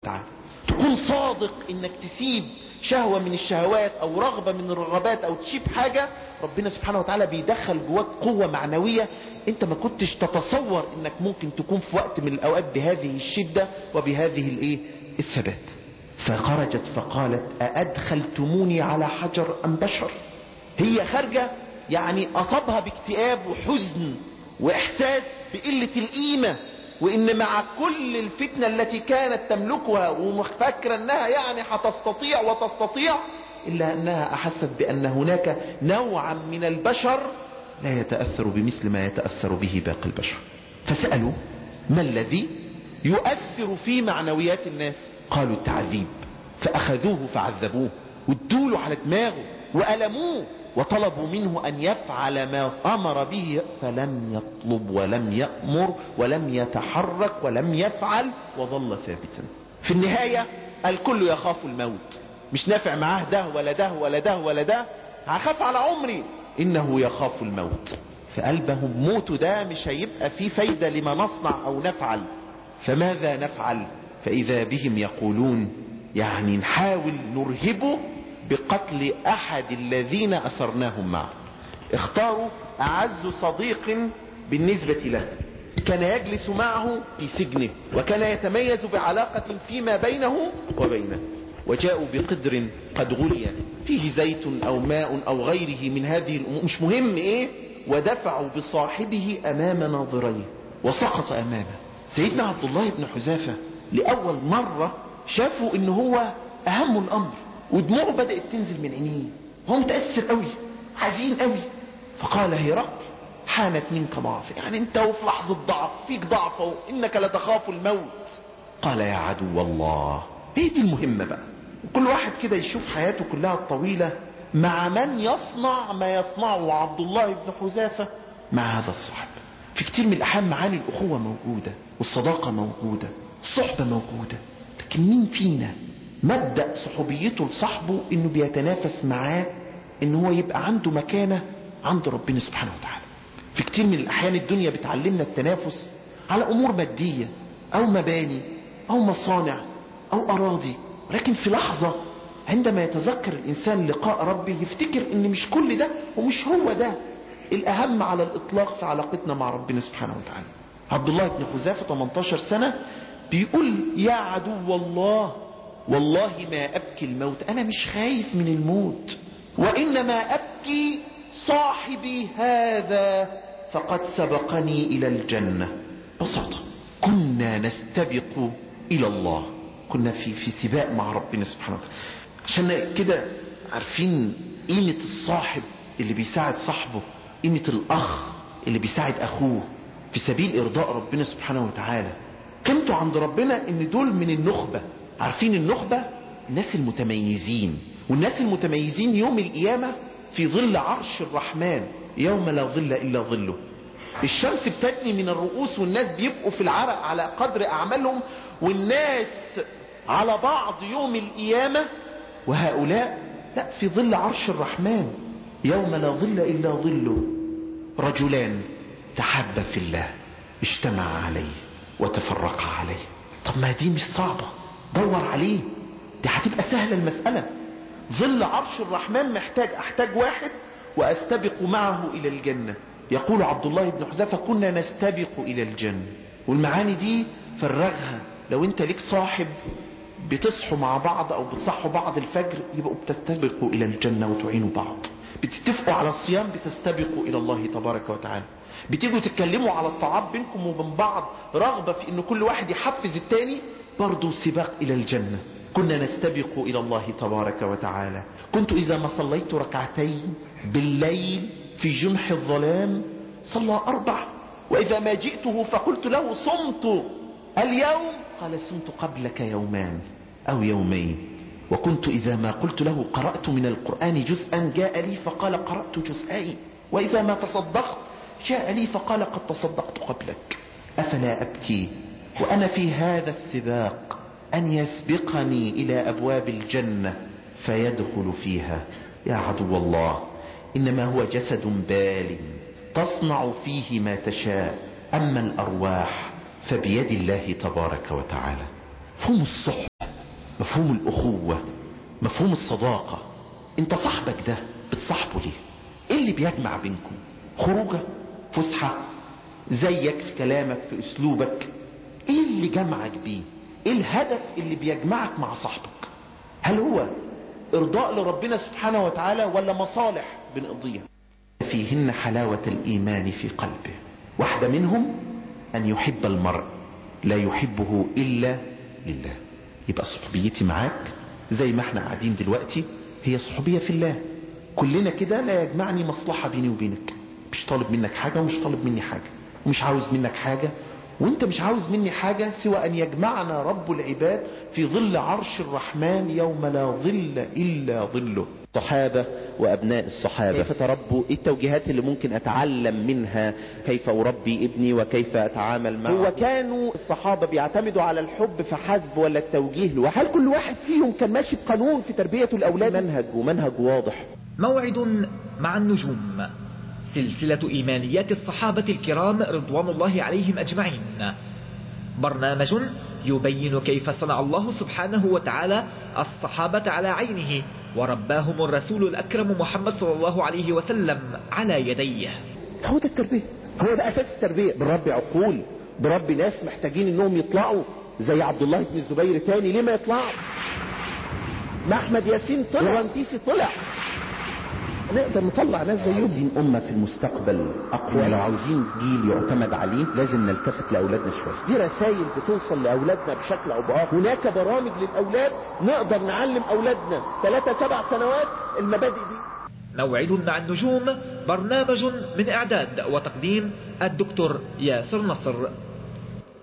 وتعالى تكون صادق انك تسيب شهوة من الشهوات او رغبة من الرغبات او تشيب حاجة ربنا سبحانه وتعالى بيدخل جواك قوة معنوية انت ما كنتش تتصور انك ممكن تكون في وقت من الاوقات بهذه الشدة وبهذه الايه الثبات فخرجت فقالت أأدخلتموني على حجر أم بشر هي خارجة يعني أصابها باكتئاب وحزن وإحساس بقلة القيمة وإن مع كل الفتنة التي كانت تملكها ومفكرة أنها يعني هتستطيع وتستطيع إلا أنها أحست بأن هناك نوعا من البشر لا يتأثر بمثل ما يتأثر به باقي البشر فسألوا ما الذي يؤثر في معنويات الناس قالوا التعذيب فأخذوه فعذبوه وادوله على دماغه وألموه وطلبوا منه أن يفعل ما أمر به فلم يطلب ولم يأمر ولم يتحرك ولم يفعل وظل ثابتا في النهاية الكل يخاف الموت مش نافع معاه ده ولا ده ولا ده ولا ده هخاف على عمري إنه يخاف الموت في قلبهم موت ده مش هيبقى فيه فايدة لما نصنع أو نفعل فماذا نفعل فإذا بهم يقولون يعني نحاول نرهبه بقتل أحد الذين أسرناهم معه اختاروا أعز صديق بالنسبة له كان يجلس معه في سجنه وكان يتميز بعلاقة فيما بينه وبينه وجاءوا بقدر قد غلي فيه زيت أو ماء أو غيره من هذه الأمور مش مهم إيه ودفعوا بصاحبه أمام ناظريه وسقط أمامه سيدنا عبد الله بن حذافة لأول مرة شافوا ان هو أهم الأمر ودموعه بدأت تنزل من عينيه هو متأثر قوي حزين قوي فقال هرقل حانت منك ضعف يعني انت وفي لحظة ضعف فيك ضعف انك لتخاف الموت قال يا عدو الله ايه دي المهمة بقى كل واحد كده يشوف حياته كلها الطويلة مع من يصنع ما يصنعه عبد الله بن حذافة مع هذا الصاحب في كتير من الأحيان معاني الأخوة موجودة والصداقة موجودة الصحبة موجودة لكن مين فينا مبدأ صحوبيته لصاحبه انه بيتنافس معاه ان هو يبقى عنده مكانة عند ربنا سبحانه وتعالى في كتير من الأحيان الدنيا بتعلمنا التنافس على أمور مادية أو مباني أو مصانع أو أراضي ولكن في لحظة عندما يتذكر الإنسان لقاء ربه يفتكر ان مش كل ده ومش هو ده الأهم على الإطلاق في علاقتنا مع ربنا سبحانه وتعالى عبد الله بن حذافة 18 سنة بيقول يا عدو الله والله ما أبكي الموت أنا مش خايف من الموت وإنما أبكي صاحبي هذا فقد سبقني إلى الجنة بساطة كنا نستبق إلى الله كنا في في سباق مع ربنا سبحانه وتعالى عشان كده عارفين قيمة الصاحب اللي بيساعد صاحبه قيمة الأخ اللي بيساعد أخوه في سبيل إرضاء ربنا سبحانه وتعالى قيمته عند ربنا ان دول من النخبة عارفين النخبة الناس المتميزين والناس المتميزين يوم القيامة في ظل عرش الرحمن يوم لا ظل إلا ظله الشمس بتدني من الرؤوس والناس بيبقوا في العرق على قدر أعمالهم والناس على بعض يوم القيامة وهؤلاء لا في ظل عرش الرحمن يوم لا ظل إلا ظله رجلان تحبا في الله اجتمع عليه وتفرقا عليه طب ما دي مش صعبة دور عليه دي هتبقى سهلة المسألة ظل عرش الرحمن محتاج احتاج واحد واستبق معه الى الجنة يقول عبد الله بن حذافة كنا نستبق الى الجنة والمعاني دي فرغها لو انت ليك صاحب بتصحوا مع بعض او بتصحوا بعض الفجر يبقوا بتستبقوا الى الجنة وتعينوا بعض بتتفقوا على الصيام بتستبقوا الى الله تبارك وتعالى بتيجوا تتكلموا على الطعام بينكم وبين بعض رغبة في ان كل واحد يحفز التاني برضو سباق الى الجنة كنا نستبق الى الله تبارك وتعالى كنت اذا ما صليت ركعتين بالليل في جنح الظلام صلى اربع واذا ما جئته فقلت له صمت اليوم قال صمت قبلك يومان او يومين وكنت اذا ما قلت له قرأت من القرآن جزءا جاء لي فقال قرأت جزئين واذا ما تصدقت جاء لي فقال قد تصدقت قبلك أفلا أبكي وأنا في هذا السباق أن يسبقني إلى أبواب الجنة فيدخل فيها يا عدو الله إنما هو جسد بال تصنع فيه ما تشاء أما الأرواح فبيد الله تبارك وتعالى فهم الصحبة مفهوم الأخوة مفهوم الصداقة انت صاحبك ده بتصاحبه ليه ايه اللي بيجمع بينكم خروجه فسحة زيك في كلامك في اسلوبك ايه اللي جمعك بيه ايه الهدف اللي بيجمعك مع صاحبك هل هو ارضاء لربنا سبحانه وتعالى ولا مصالح بنقضيها فيهن حلاوة الايمان في قلبه واحدة منهم ان يحب المرء لا يحبه الا لله يبقى صحبيتي معاك زي ما احنا قاعدين دلوقتي هي صحوبية في الله كلنا كده لا يجمعني مصلحة بيني وبينك مش طالب منك حاجة ومش طالب مني حاجة ومش عاوز منك حاجة وانت مش عاوز مني حاجة سوى ان يجمعنا رب العباد في ظل عرش الرحمن يوم لا ظل الا ظله الصحابة وأبناء الصحابة كيف تربوا ايه التوجيهات اللي ممكن اتعلم منها كيف اربي ابني وكيف اتعامل معه هو كانوا الصحابة بيعتمدوا على الحب فحسب ولا التوجيه لوحده هل كل واحد فيهم كان ماشي بقانون في تربية الاولاد منهج ومنهج واضح موعد مع النجوم سلسلة إيمانيات الصحابة الكرام رضوان الله عليهم أجمعين برنامج يبين كيف صنع الله سبحانه وتعالى الصحابة على عينه ورباهم الرسول الأكرم محمد صلى الله عليه وسلم على يديه هو ده التربية هو ده اساس التربية بربي عقول بربي ناس محتاجين انهم يطلعوا زي عبد الله بن الزبير تاني ليه ما يطلعوا ما احمد ياسين طلع ورنتيسي طلع نقدر نطلع ناس زيهم عايزين امه في المستقبل اقوى لو عاوزين جيل يعتمد عليه لازم نلتفت لاولادنا شويه دي رسائل بتوصل لاولادنا بشكل او باخر هناك برامج للاولاد نقدر نعلم اولادنا ثلاثة سبع سنوات المبادئ دي موعد مع النجوم برنامج من إعداد وتقديم الدكتور ياسر نصر